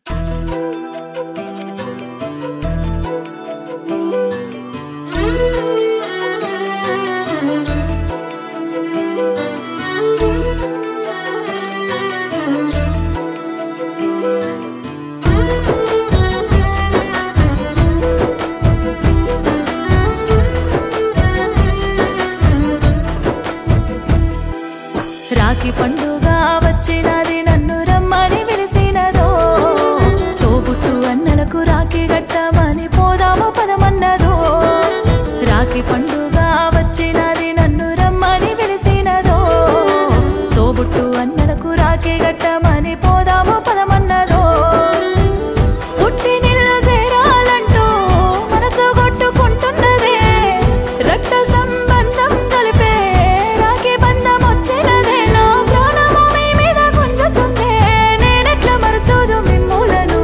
రాఖీ పండుగ వచ్చినది నన్ను రమ్మని పిలిచినదో తోబుట్టు అన్నలకు రాఖీ గట్టమని పోదాము పదమన్నదో రాఖీ పండుగ వచ్చినది నన్ను రమ్మని పిలిచినదో తోబుట్టు అన్నలకు రాఖీ గట్టమని పోదాము పదమన్నదో పుట్టి నిల్లు చేరాలంటూ మనసు కొట్టుకుంటున్నదే రక్త సంబంధం కలిపే రాఖీ బంధం వచ్చినదే నా ప్రాణము మీ మీద గుంజుతుందే నేనెట్లా మరచోదు మిమ్ములను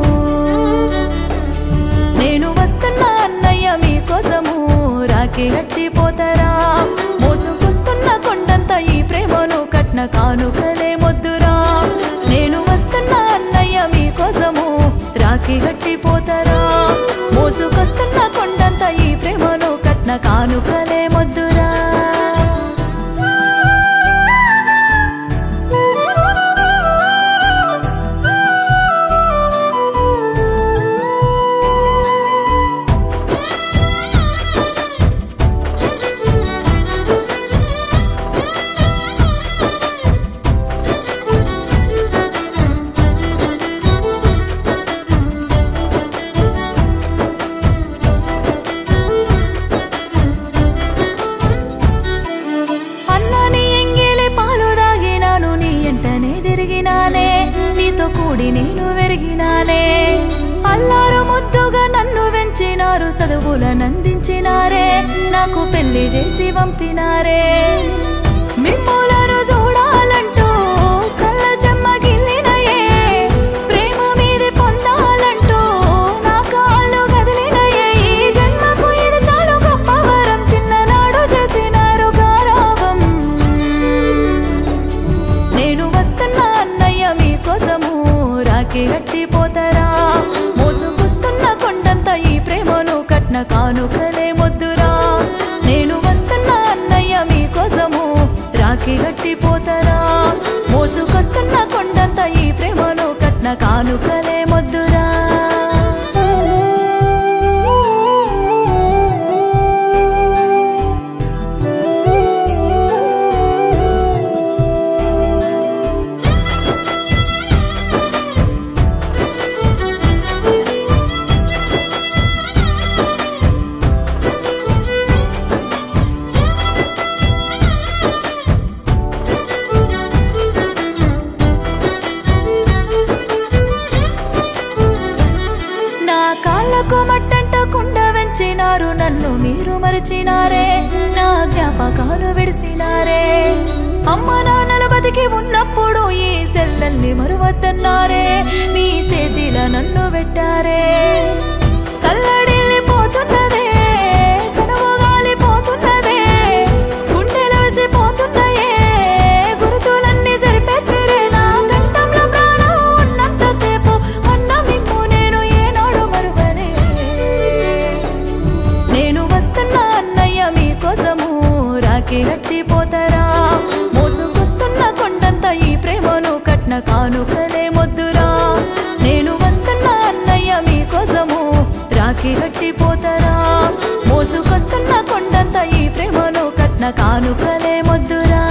నేను వస్తున్నా అన్నయ్య మీకోసము రాఖీ గట్టిపోతారా మోసుకొస్తున్న కొండంత ఈ ప్రేమను కట్న కానుకలే మొద్దురా నేను వస్తున్నా అన్నయ్య మీకోసము రాఖీ గట్టిపోతారా మోసుకొస్తున్న కొండంత ఈ ప్రేమను కట్న కానుకలే మొద్దురా అన్న నీ ఎంగిలి పాలు దాగినాను నీ ఎంటనే తిరిగినానే నీతో కూడి నేను వెరిగినానే అల్లారు ముద్దుగా నన్ను వెంచినారు చదువులనందించినారే నాకు పెళ్లి చేసి పంపినారే మిమ్ములను చూడాలంటూ కళ్ళ చెమ్మగిల్లినయే ప్రేమ మీది పొందాలంటూ నా కాళ్ళు కదిలినయే ఈ జన్మకు ఇది చాలు గొప్ప వరం చిన్ననాడు చేసినారు గారావం నేను వస్తున్నా అన్నయ్య మీకోసము రాఖీ గట్టిపోతారా మోసుకొస్తున్న కొండంత ఈ ప్రేమను కట్న కానుకలే మొద్దురా నేను వస్తున్నా అన్నయ్య మీకోసము రాఖీ గట్టిపోతారా మోసుకొస్తున్న కొండంత ఈ ప్రేమను కట్న కానుకలే మొద్దురా నా కాళ్ళకు మట్టంటకుండా వెంచినారు నన్ను మీరు మరిచినారే నా జ్ఞాపకాలు విడిసినారే అమ్మ నాన్నల బతికి ఉన్నప్పుడు ఈ సెల్లల్ని మరువద్దన్నారే మీ చేతిల నన్ను పెట్టారే తల్లడిల్లిపోతున్నదే కనువు గాలిపోతున్నదే గుండెల పోతున్నాయే గురుతులన్నీ జరిపెత్తిరే నా గంటంలో ప్రాణం ఉన్నంతసేపు అన్న మిమ్ము నేను ఏనాడు మరువనే నేను వస్తున్నా అన్నయ్య మీకోసము రాఖీ గట్టిపోతారా మోసుకొస్తున్న కొండంత ఈ ప్రేమను కట్న కానుకలే మొద్దురా నేను వస్తున్నా అన్నయ్య మీకోసము రాఖీ గట్టిపోతారా మోసుకొస్తున్న కొండంత ఈ ప్రేమను కట్న కానుకలే మొద్దురా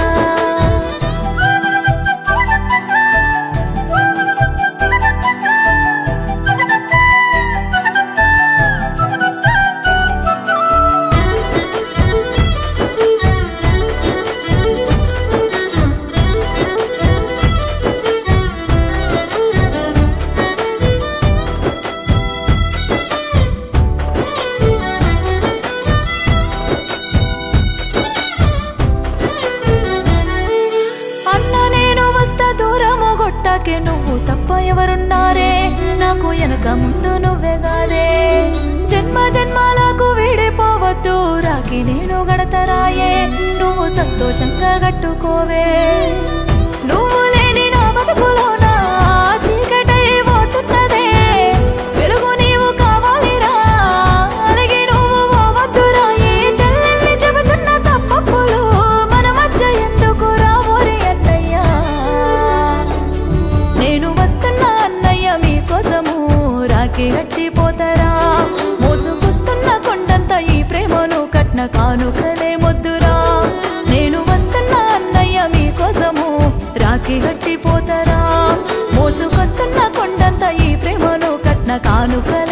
అన్న నేను వస్తా దూరము గొట్టాకే నువ్వు తప్ప ఎవరున్నారే నాకు వెనక ముందు నువ్వే గాదే జన్మ జన్మాలకు వీడిపోవద్దు రాకి నేను గడతరాయే నువ్వు సంతోషంగా గట్టుకోవే నువ్వు లేని నా బతుకులో నా చీకటై పోతున్నదే రాఖీ గట్టిపోతారా మోసుకొస్తున్న కొండంత ఈ ప్రేమను కట్న కానుకలే మొద్దురా నేను వస్తున్నా అన్నయ్య మీకోసము రాఖీ గట్టిపోతారా మోసుకొస్తున్న కొండంత ఈ ప్రేమను కట్న కానుకలే